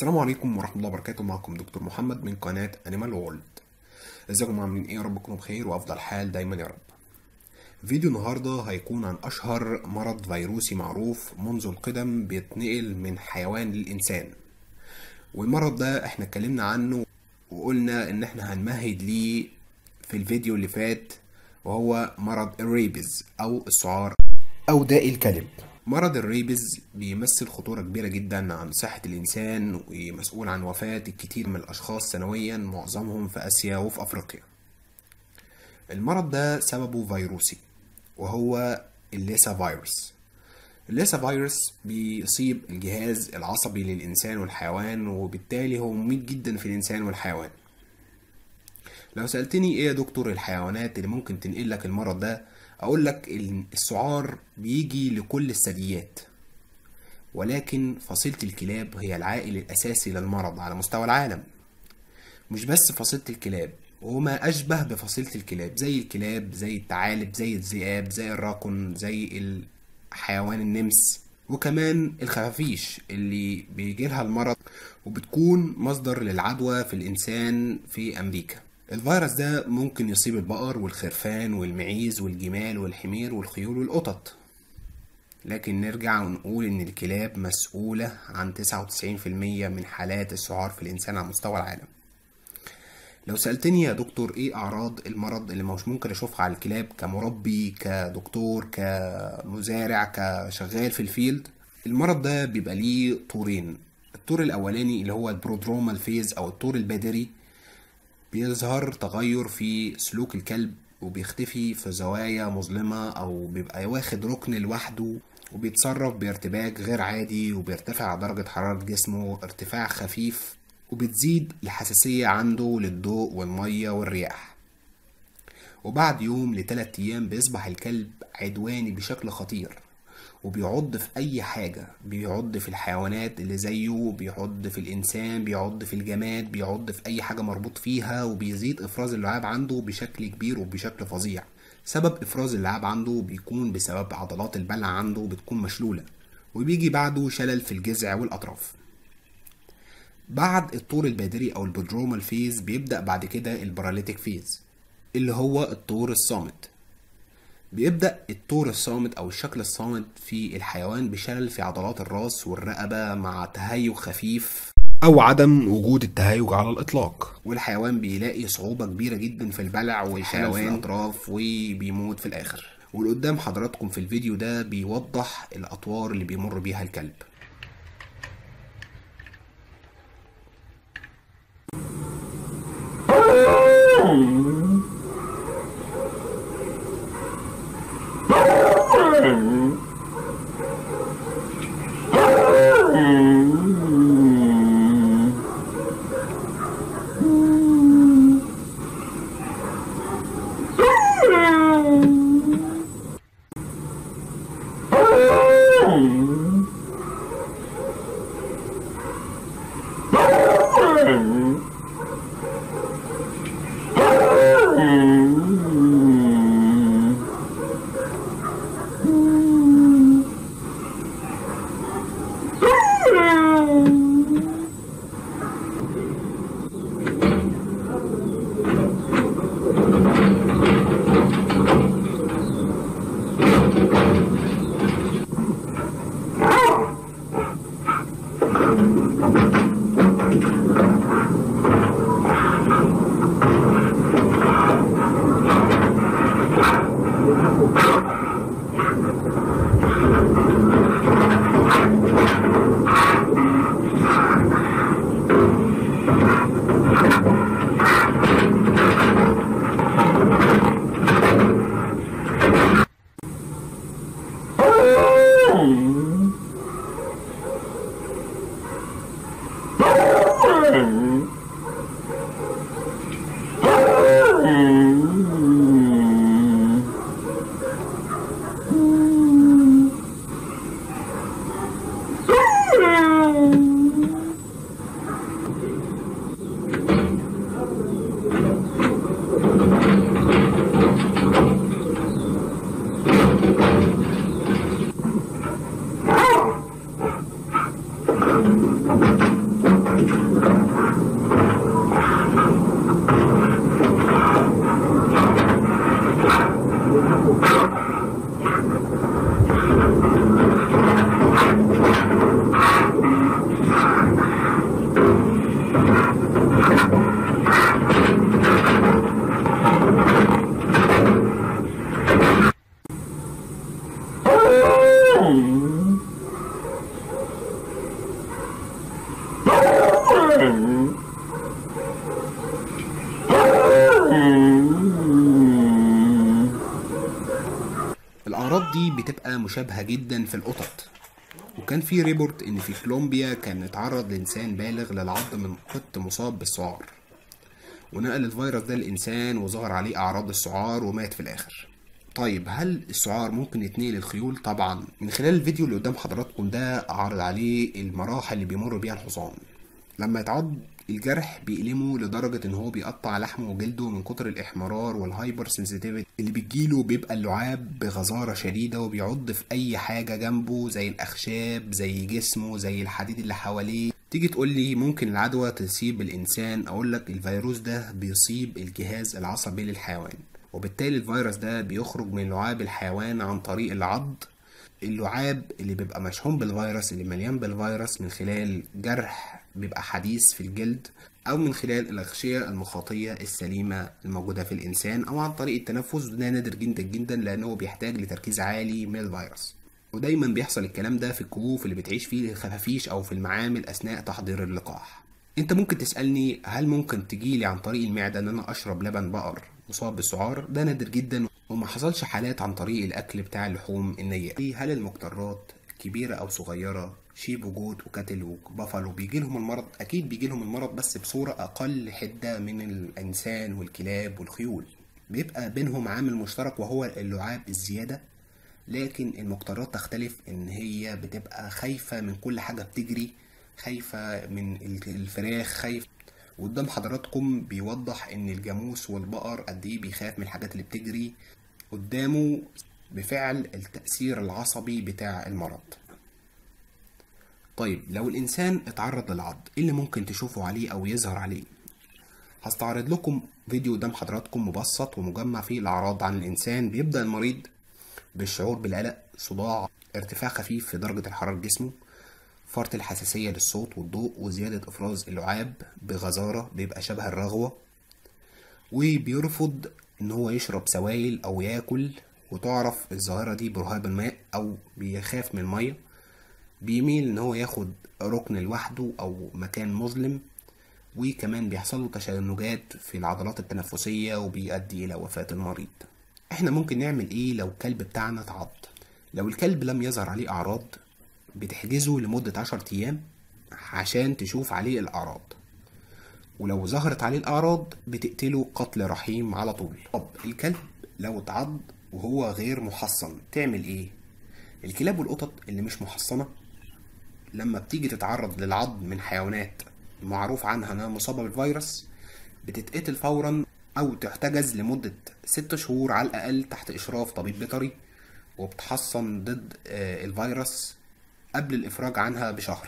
السلام عليكم ورحمة الله وبركاته معكم دكتور محمد من قناة أنيمال وورلد ازيكم عاملين ايه يا رب تكونوا بخير وافضل حال دايما يا رب فيديو النهاردة هيكون عن أشهر مرض فيروسي معروف منذ القدم بيتنقل من حيوان للإنسان والمرض ده احنا اتكلمنا عنه وقلنا ان احنا هنمهد ليه في الفيديو اللي فات وهو مرض الريبز او السعار او داء الكلب مرض الريبز بيمثل خطورة كبيرة جدا عن صحة الإنسان ومسؤول عن وفاة الكثير من الأشخاص سنويا معظمهم في آسيا وفي أفريقيا المرض ده سببه فيروسي وهو الليسا فيروس الليسا فيروس بيصيب الجهاز العصبي للإنسان والحيوان وبالتالي هو مميت جدا في الإنسان والحيوان لو سألتني ايه يا دكتور الحيوانات اللي ممكن تنقل لك المرض ده اقول لك إن السعار بيجي لكل الثدييات ولكن فصيلة الكلاب هي العائل الأساسي للمرض على مستوى العالم مش بس فصيلة الكلاب وما أشبه بفصيلة الكلاب زي الكلاب زي الثعالب زي الذئاب زي الراكون زي الحيوان النمس وكمان الخفافيش اللي بيجيلها المرض وبتكون مصدر للعدوى في الإنسان في أمريكا الفيروس ده ممكن يصيب البقر والخرفان والمعيز والجمال والحمير والخيول والقطط لكن نرجع ونقول ان الكلاب مسؤولة عن 99% من حالات السعار في الانسان على مستوى العالم لو سألتني يا دكتور ايه اعراض المرض اللي مش ممكن اشوفها على الكلاب كمربي كدكتور كمزارع كشغال في الفيلد المرض ده بيبقى ليه طورين الطور الاولاني اللي هو البرودرومال فيز او الطور البادري بيظهر تغير في سلوك الكلب وبيختفي في زوايا مظلمة أو بيبقى واخد ركن لوحده وبيتصرف بارتباك غير عادي وبيرتفع درجة حرارة جسمه ارتفاع خفيف وبتزيد الحساسية عنده للضوء والمية والرياح وبعد يوم لتلات أيام بيصبح الكلب عدواني بشكل خطير وبيعض في اي حاجة بيعض في الحيوانات اللي زيه بيعض في الانسان بيعض في الجماد بيعض في اي حاجة مربوط فيها وبيزيد افراز اللعاب عنده بشكل كبير وبشكل فظيع سبب افراز اللعاب عنده بيكون بسبب عضلات البلع عنده بتكون مشلولة وبيجي بعده شلل في الجذع والاطراف بعد الطور البادري او البودرومال فيز بيبدأ بعد كده الباراليتيك فيز اللي هو الطور الصامت بيبدأ الطور الصامت أو الشكل الصامت في الحيوان بشلل في عضلات الراس والرقبة مع تهيج خفيف أو عدم وجود التهيج على الإطلاق والحيوان بيلاقي صعوبة كبيرة جدا في البلع والحيوان في الأطراف وبيموت في الآخر واللي قدام حضراتكم في الفيديو ده بيوضح الأطوار اللي بيمر بيها الكلب دي بتبقى مشابهة جدا في القطط وكان في ريبورت ان في كولومبيا كان اتعرض لانسان بالغ للعض من قط مصاب بالسعار ونقل الفيروس ده للانسان وظهر عليه اعراض السعار ومات في الاخر طيب هل السعار ممكن يتنقل للخيول طبعا من خلال الفيديو اللي قدام حضراتكم ده اعرض عليه المراحل اللي بيمر بيها الحصان لما يتعض الجرح بيألمه لدرجة ان هو بيقطع لحمه وجلده من كتر الاحمرار والهايبر سنسيتيفيتي اللي بتجيله بيبقى اللعاب بغزارة شديدة وبيعض في اي حاجة جنبه زي الاخشاب زي جسمه زي الحديد اللي حواليه تيجي تقول لي ممكن العدوى تصيب الانسان اقول لك الفيروس ده بيصيب الجهاز العصبي للحيوان وبالتالي الفيروس ده بيخرج من لعاب الحيوان عن طريق العض اللعاب اللي بيبقى مشحون بالفيروس اللي مليان بالفيروس من خلال جرح بيبقى حديث في الجلد او من خلال الاغشيه المخاطيه السليمه الموجوده في الانسان او عن طريق التنفس وده نادر جدا جدا لانه بيحتاج لتركيز عالي من الفيروس ودايما بيحصل الكلام ده في الكهوف اللي بتعيش فيه الخفافيش او في المعامل اثناء تحضير اللقاح انت ممكن تسالني هل ممكن تجيلي عن طريق المعده ان انا اشرب لبن بقر مصاب بالسعار ده نادر جدا وما حصلش حالات عن طريق الاكل بتاع اللحوم النية هل المقترات كبيرة او صغيرة شيب وجوت وكاتل وبافالو بيجي لهم المرض اكيد بيجي لهم المرض بس بصورة اقل حدة من الانسان والكلاب والخيول بيبقى بينهم عامل مشترك وهو اللعاب الزيادة لكن المقترات تختلف ان هي بتبقى خايفة من كل حاجة بتجري خايفة من الفراخ خايف وقدام حضراتكم بيوضح ان الجاموس والبقر قد ايه بيخاف من الحاجات اللي بتجري قدامه بفعل التأثير العصبي بتاع المرض طيب لو الإنسان اتعرض للعض إيه اللي ممكن تشوفوا عليه أو يظهر عليه هستعرض لكم فيديو قدام حضراتكم مبسط ومجمع فيه الأعراض عن الإنسان بيبدأ المريض بالشعور بالقلق صداع ارتفاع خفيف في درجة الحرارة جسمه فرط الحساسية للصوت والضوء وزيادة إفراز اللعاب بغزارة بيبقى شبه الرغوة وبيرفض إن هو يشرب سوائل أو ياكل وتعرف الظاهرة دي برهاب الماء أو بيخاف من المية بيميل إن هو ياخد ركن لوحده أو مكان مظلم وكمان بيحصل له تشنجات في العضلات التنفسية وبيؤدي إلى وفاة المريض احنا ممكن نعمل ايه لو الكلب بتاعنا اتعض لو الكلب لم يظهر عليه اعراض بتحجزه لمدة عشر ايام عشان تشوف عليه الاعراض ولو ظهرت عليه الاعراض بتقتله قتل رحيم على طول طب الكلب لو اتعض وهو غير محصن تعمل ايه الكلاب والقطط اللي مش محصنة لما بتيجي تتعرض للعض من حيوانات معروف عنها انها مصابة بالفيروس بتتقتل فورا او تحتجز لمدة ست شهور على الاقل تحت اشراف طبيب بيطري وبتحصن ضد الفيروس قبل الافراج عنها بشهر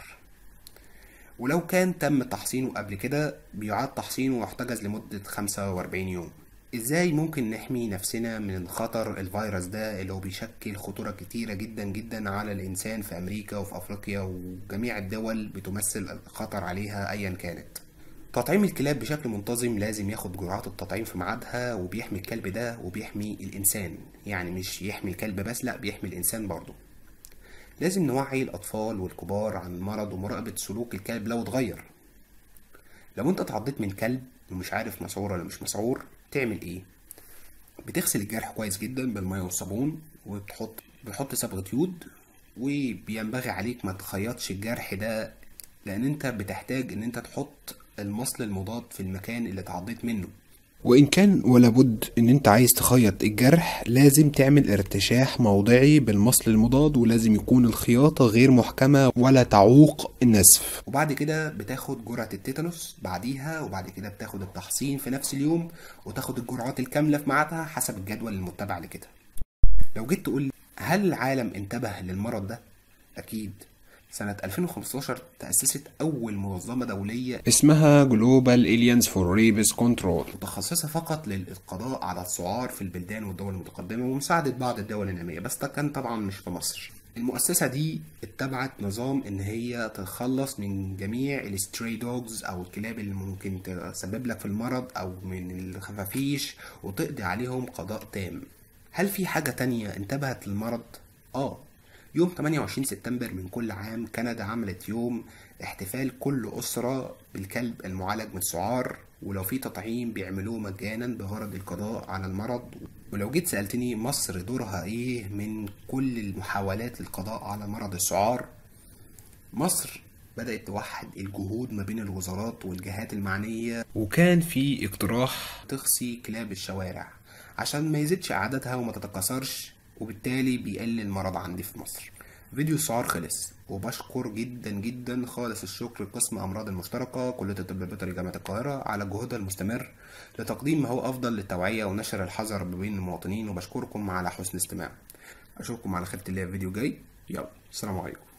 ولو كان تم تحصينه قبل كده بيعاد تحصينه ويحتجز لمدة 45 يوم ازاي ممكن نحمي نفسنا من خطر الفيروس ده اللي هو بيشكل خطورة كتيرة جدا جدا على الانسان في امريكا وفي افريقيا وجميع الدول بتمثل خطر عليها ايا كانت تطعيم الكلاب بشكل منتظم لازم ياخد جرعات التطعيم في ميعادها وبيحمي الكلب ده وبيحمي الانسان يعني مش يحمي الكلب بس لا بيحمي الانسان برضه لازم نوعي الاطفال والكبار عن المرض ومراقبة سلوك الكلب لو اتغير لو انت اتعضيت من كلب ومش عارف مسعور ولا مش مسعور تعمل ايه بتغسل الجرح كويس جدا بالميه والصابون وبتحط بتحط صبغه يود وبينبغي عليك ما تخيطش الجرح ده لان انت بتحتاج ان انت تحط المصل المضاد في المكان اللي اتعضيت منه وإن كان ولا بد إن أنت عايز تخيط الجرح لازم تعمل ارتشاح موضعي بالمصل المضاد ولازم يكون الخياطة غير محكمة ولا تعوق النسف وبعد كده بتاخد جرعة التيتانوس بعديها وبعد كده بتاخد التحصين في نفس اليوم وتاخد الجرعات الكاملة في ميعادها حسب الجدول المتبع لكده لو جيت تقول هل العالم انتبه للمرض ده؟ أكيد سنة 2015 تأسست أول منظمة دولية اسمها Global Aliens for Rabies Control متخصصة فقط للقضاء على السعار في البلدان والدول المتقدمة ومساعدة بعض الدول النامية بس ده كان طبعا مش في مصر المؤسسة دي اتبعت نظام ان هي تتخلص من جميع الستري دوجز او الكلاب اللي ممكن تسبب لك في المرض او من الخفافيش وتقضي عليهم قضاء تام هل في حاجة تانية انتبهت للمرض؟ اه يوم 28 سبتمبر من كل عام كندا عملت يوم احتفال كل أسرة بالكلب المعالج من السعار ولو في تطعيم بيعملوه مجانا بغرض القضاء على المرض ولو جيت سألتني مصر دورها ايه من كل المحاولات للقضاء على مرض السعار مصر بدأت توحد الجهود ما بين الوزارات والجهات المعنية وكان في اقتراح تخصي كلاب الشوارع عشان ما يزيدش عددها وما تتكاثرش وبالتالي بيقلل المرض عندي في مصر فيديو السعار خلص وبشكر جدا جدا خالص الشكر لقسم امراض المشتركه كليه الطب البيطري جامعه القاهره على جهودها المستمر لتقديم ما هو افضل للتوعيه ونشر الحذر ما بين المواطنين وبشكركم على حسن الاستماع اشوفكم على خير الله في فيديو جاي يلا السلام عليكم